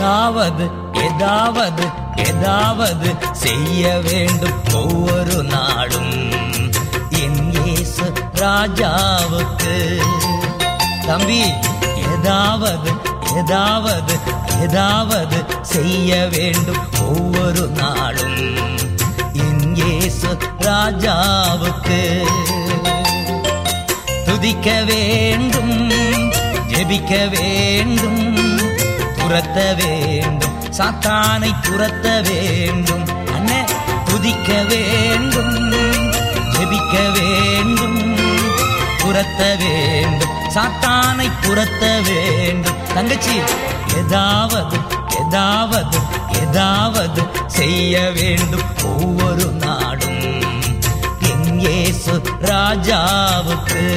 ஏதாவது ஏதாவது ஏதாவது செய்ய வேண்டும் ஒவ்வொரு நாடும் என் இயேசு ராஜாவுக்கு தம்பி ஏதாவது ஏதாவது ஏதாவது செய்ய வேண்டும் ஒவ்வொரு நாளும் என் இயேசு ராஜாவுக்கு துதிக்க வேண்டும் ஜெபிக்க வேண்டும் துரத்த வேண்டும் சாத்தானை துரத்த வேண்டும் அண்ணே துதிக்க வேண்டும் ஜெபிக்க வேண்டும் துரத்த வேண்டும் சாத்தானை துரத்த வேண்டும் தங்கச்சி ஏதாவது ஏதாவது ஏதாவது செய்ய வேண்டும் ஒவ்வொரு நாடும் என் இயேசு ராஜாவுக்கு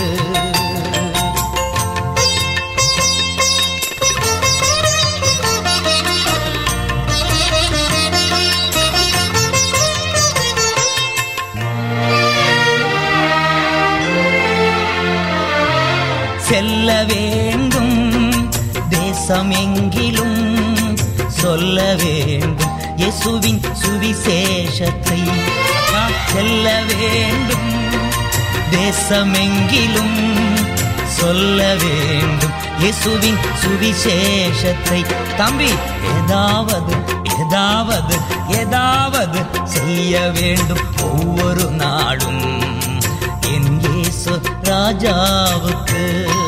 செல்ல வேண்டும் தேசம் எங்கிலும் சொல்ல வேண்டும் இயேசுவின் சுவிசேஷத்தை நான் செல்ல வேண்டும் தேசம் எங்கிலும் சொல்ல வேண்டும் இயேசுவின் சுவிசேஷத்தை தம்பி ஏதாவது ஏதாவது ஏதாவது செய்ய வேண்டும் ஒவ்வொரு நாடும் என் இயேசு ராஜாவுக்கு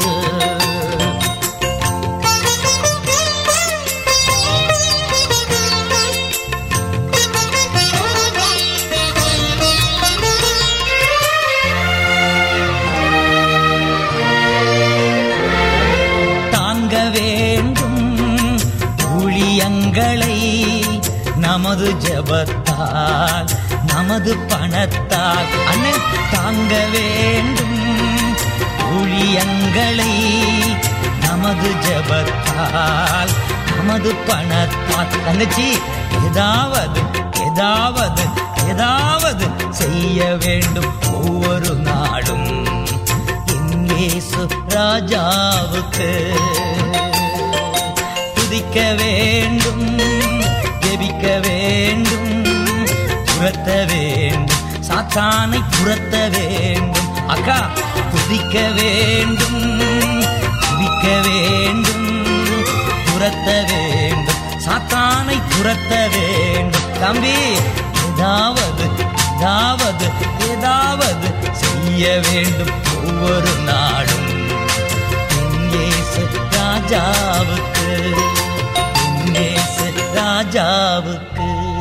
தாங்க வேண்டும் ஊழியங்களை நமது ஜபத்தால் நமது பணத்தால் அண்ணன் தாங்க வேண்டும் ஊழியங்களை நமது ஜபத்தால் நமது பணத்தால் தங்கச்சி ஏதாவது ஏதாவது ஏதாவது செய்ய வேண்டும் ஒவ்வொரு நாடும் என் இயேசு ராஜாவுக்கு துதிக்க வேண்டும் ஜெபிக்க வேண்டும் துரத்த வேண்டும் சாத்தானை துரத்த வேண்டும் அக்கா துதிக்க வேண்டும் துதிக்க வேண்டும் துரத்த வேண்டும் சாத்தானை துரத்த வேண்டும் தம்பி ஏதாவது ஏதாவது ஏதாவது செய்ய வேண்டும் ஒவ்வொரு நாடும் என் இயேசு ராஜாவுக்கு என் இயேசு ராஜாவுக்கு